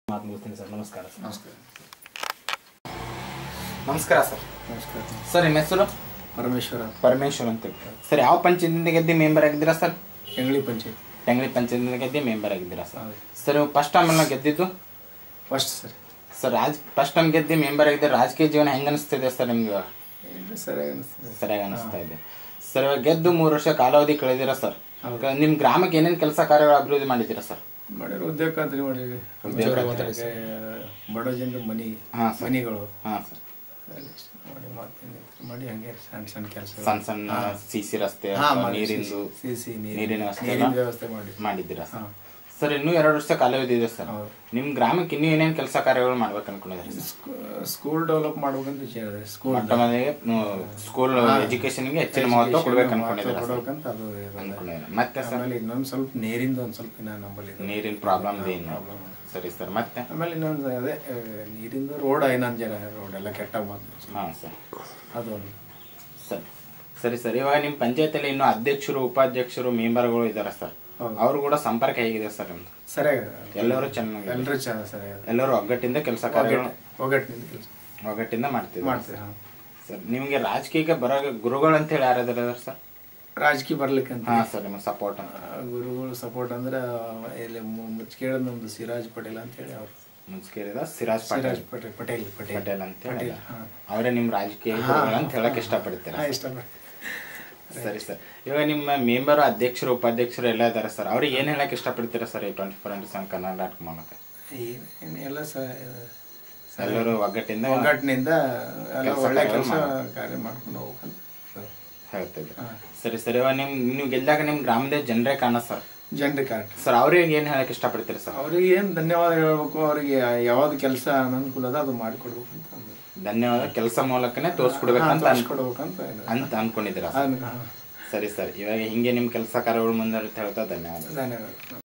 ಮಾತು ಮುಗಿಸ್ತೀನಿ ಸರ್ ನಮಸ್ಕಾರ ಸರ್ ನಮಸ್ಕಾರ ನಮಸ್ಕಾರ ಸರ್ ನಮಸ್ಕಾರ ಸರ್ ನಿಮ್ಮ ಹೆಸರು ಪರಮೇಶ್ವರ ಪರಮೇಶ್ವರ್ ಅಂತ ಸರ್ ಯಾವ ಪಂಚಾಯತಿಂದ ಗೆದ್ದಿ ಮೆಂಬರ್ ಆಗಿದ್ದೀರಾ ಸರ್ ಎಂಗ್ಳಿ ಪಂಚಾಯತ್ ಟೆಂಗಳಿ ಪಂಚಾಯತಿಂದ ಗೆದ್ದಿ ಮೆಂಬರ್ ಆಗಿದ್ದೀರಾ ಸರ್ ಹೌದು. ಸರ್ ಫಸ್ಟ್ ಟೈಮ್ ಎಲ್ಲ ಗೆದ್ದಿದ್ದು ಫಸ್ಟ್ ಸರ್ ಸರ್ ರಾಜ್ ಫಸ್ಟ್ ಟೈಮ್ ಗೆದ್ದಿ ಮೆಂಬರ್ ಆಗಿದ್ದರೆ ರಾಜಕೀಯ ಜೀವನ ಹೆಂಗೆ ಅನಿಸ್ತಿದೆ ಸರ್ ನಿಮ್ಗೆ ಇವಾಗ? ಏನು ಸರಿಯಾಗಿ ಅನಿಸ್ತದೆ ಸರಿಯಾಗಿ ಅನಿಸ್ತಾ ಇದೆ ಸರ್ ಇವಾಗ ಗೆದ್ದು ಮೂರು ವರ್ಷ ಕಾಲಾವಧಿ ಕಳೆದಿರಾ ಸರ್ ಹೌದು. ನಿಮ್ಮ ಗ್ರಾಮಕ್ಕೆ ಏನೇನು ಕೆಲಸ ಕಾರ್ಯಗಳು ಅಭಿವೃದ್ಧಿ ಮಾಡಿದ್ದೀರಾ ಸರ್ ಮಾಡಿರೋ ಉದ್ಯೋಗ ಖಾತ್ರಿ ಮಾಡಿವಿ ಉದ್ಯೋಗ ಖಾತ್ರಿ. ಉದ್ಯೋಗ ಬಡ ಜನರು ಮನಿ ಹಾಂ ಸರ್ ಮನಿಗಳು ಹಾಂ ಸರ್ ಅದೆಲ್ಲ ಇಷ್ಟ ಮಾಡಿ ಮಾಡ್ತೀನಿ ಮಾಡಿ ಹಂಗೆ ಸಣ್ಣ ಸಣ್ಣ ಕೆಲಸ ಸಣ್ಣ ಸಣ್ಣ ಸಿ ಸಿ ರಸ್ತೆ ಹಾ, ಅಥವಾ ಮಾಡಿ. ನೀರಿಂದು ಸಿಸಿ ನೀರಿನ ವ್ಯವಸ್ಥೆ ನೀರಿನ ಎಲ್ಲ ವ್ಯವಸ್ಥೆ ಮಾಡಿ ಮಾಡಿದ್ದೀರಾ ಸರ್ ಹಾಂ ಸರ್ ಇನ್ನೂ ಎರಡು ವರ್ಷ ಕಾಲಾವಧಿ ಇದೆ ಸರ್ ಹೌದು. ನಿಮ್ಮ ಗ್ರಾಮಕ್ಕೆ ಇನ್ನೂ ಏನೇನು ಕೆಲಸ ಕಾರ್ಯಗಳು ಮಾಡ್ಬೇಕು ಅನ್ಕೊಂಡಿದ್ದೀರಿ ಸರ್ ಸ್ಕೂ- ಸ್ಕೂಲ್ ಡೆವಲಪ್ ಮಾಡ್ಬೇಕಂತ ವಿಚಾರ ಇದೆ ಸ್ಕೂಲ್ ಮೊಟ್ಟ ಮೊದಲಿಗೆ ಸ್ಕೂಲ್ ಎಜುಕೇಶನ್ಗೆ ಹೆಚ್ಚಿನ ಮಹತ್ವ ಕೊಡ್ಬೇಕು ಅನ್ಕೊಂಡಿದ್ದೀರಾ ಸರ್ ಕೊಡ್ಬೇಕಂತ ಅದು ಇರೋದು. ಅನ್ಕೊಂಡಿದ್ದೀರಾ ಮತ್ತೆ ಸರ್ ಆಮೇಲೆ ಇನ್ನೊಂದು ಸ್ವಲ್ಪ ನೀರಿಂದ ಒಂದು ಸ್ವಲ್ಪ ಇನ್ನ ನಂಬಲ್ಲಿ ಇದೆ. ನೀರಿನ ಪ್ರಾಬ್ಲಮ್ ಏನು Problem. ಸರಿ ಸರ್ ಮತ್ತೆ ಆಮೇಲೆ ಇನ್ನೊಂದು ಅದೇ ಆ, ನೀರಿಂದ ರೋಡ್ ಇನ್ನೊಂದು ಜನ ರೋಡ್ ಎಲ್ಲ ಕೆಟ್ಟ ಬಂತು ಹಾಂ ಸರ್ ಅದೊಂದು ಸರಿ ಸರಿ ಸರ್ ಇವಾಗ ನಿಮ್ಮ ಪಂಚಾಯತಿಯಲ್ಲಿ ಇನ್ನೂ ಅಧ್ಯಕ್ಷರು ಉಪಾಧ್ಯಕ್ಷರು ಮೆಂಬರ್ಗಳು ಇದ್ದಾರೆ ಸರ್ ಹೌದು. ಅವರು ಕೂಡ ಸಂಪರ್ಕ ಹೇಗಿದೆ ಸರ್ ನಿಮ್ದು ಸರಿಯಾಗಿ ಎಲ್ಲರೂ ಚೆನ್ನಾಗಿ ಎಲ್ಲರೂ ಚೆನ್ನಾಗಿ ಸರಿಯಾಗಿ ಎಲ್ಲರೂ ಒಗ್ಗಟ್ಟಿಂದ ಕೆಲಸ ಕಾರ್ಯಗಳು ಒಗ್ಗಟ್ಟಿನಿಂದ ಕೆಲಸ ಒಗ್ಗಟ್ಟಿಂದ ಮಾಡ್ತಿದ್ದಾರೆ ಮಾಡ್ತೀವಿ ಹಾಂ ಸರ್ ನಿಮಗೆ ರಾಜಕೀಯಕ್ಕೆ ಬರೋ ಗುರುಗಳು ಅಂತ ಹೇಳಿ ಯಾರಾದ್ರೆ ಸರ್ ರಾಜಕೀಯ ಬರ್ಲಿಕ್ಕೆ ಅಂತ ಹಾಂ ಸರ್ ನಿಮ್ಮ ಸಪೋರ್ಟ್ ಅಂತ ಆ, ಗುರುಗಳು ಸಪೋರ್ಟ್ ಅಂದ್ರೆ ಇಲ್ಲಿ ಮುಚ್ಕೇಳದ ನಮ್ದು ಸಿರಾಜ್ ಪಟೇಲ್ ಅಂತ ಹೇಳಿ ಅವ್ರು ಮುನ್ಸ್ಕೇರಿದ ಸಿರಾಜ್ ಪಾಟೀಲ್ ಸಿರಾಜ್ ಪಟೇಲ್ ಪಟೇಲ್ ಪಟೇಲ್ ಪಟೇಲ್ ಅಂತ ಹೇಳಿ ಪಟೇಲ್ ಹಾಂ ಅವರೇ ನಿಮ್ಮ ರಾಜಕೀಯ ಗುರುಗಳು ಅಂತ ಹೇಳಕ್ ಇಷ್ಟಪಡ್ತೀರಾ ಹಾಂ ಇಷ್ಟಪಡ್ತೀನಿ ಸರಿ ಸರ್ ಇವಾಗ ನಿಮ್ಮ ಮೆಂಬರ್ ಅಧ್ಯಕ್ಷರು ಉಪಾಧ್ಯಕ್ಷರು ಎಲ್ಲ ಇದ್ದಾರೆ ಸರ್ ಅವ್ರಿಗೆ ಏನ್ ಹೇಳಕ್ ಇಷ್ಟಪಡ್ತೀರಾ ಸರ್ ಈ twenty four into seven Kannada dot ಮೂಲಕ ಏನು ಏನು ಎಲ್ಲ ಸ ಎಲ್ಲರೂ ಒಗ್ಗಟ್ಟಿಂದ ಒಗ್ಗಟ್ಟಿನಿಂದ ಎಲ್ಲ ಕೆಲ್ಸ ಒಳ್ಳೆ ಕಾರ್ಯಗಳು ಕೆಲಸ ಮಾಡ್ಬೇಕು. ಕಾರ್ಯ ಮಾಡ್ಕೊಂಡು ಹೋಗ್ಬೇಕಂತ ಹೇಳ್ತಿದ್ರು ಹಾಂ ಸರಿ ಸರ್ ಇವಾಗ ನಿಮ್ ನೀವು ಗೆದ್ದಾಗ ನಿಮ್ ಗ್ರಾಮದ ಜನರೇ ಕಾಣ ಸರ್ ಜನರಿಗೆ ಕಾರ್ಯ ಸರ್ ಅವ್ರಿಗೆ ಏನ್ ಹೇಳಕ್ ಇಷ್ಟಪಡ್ತೀರಾ ಸರ್ ಅವ್ರಿಗೆ ಏನು ಧನ್ಯವಾದ ಹೇಳ್ಬೇಕು ಅವ್ರಿಗೆ ಯಾವ್ದು ಕೆಲಸ ಅನುಕೂಲ ಅದ ಅದು ಮಾಡಿಕೊಡ್ಬೇಕು ಅಂತ ಅಂದ್ರು. ಧನ್ಯವಾದ ಕೆಲಸ ಮೂಲಕನೇ ತೋರ್ಸ್ಕೊಡ್ಬೇಕಂತ ಅನ್- ತೋರ್ಸ್ಕೊಡ್ಬೇಕಂತ ಇದೆ. ಅಂತ ಅನ್ಕೊಂಡಿದ್ದೀರಾ ಸರ್? ಅನ್- ಹಾ. ಸರಿ ಸರ್ ಇವಾಗ ಹಿಂಗೆ ನಿಮ್ ಕೆಲಸ ಕಾರ್ಯಗಳು ಮುಂದುವರಿತ ಹೇಳ್ತಾ ಧನ್ಯವಾದ ಧನ್ಯವಾದ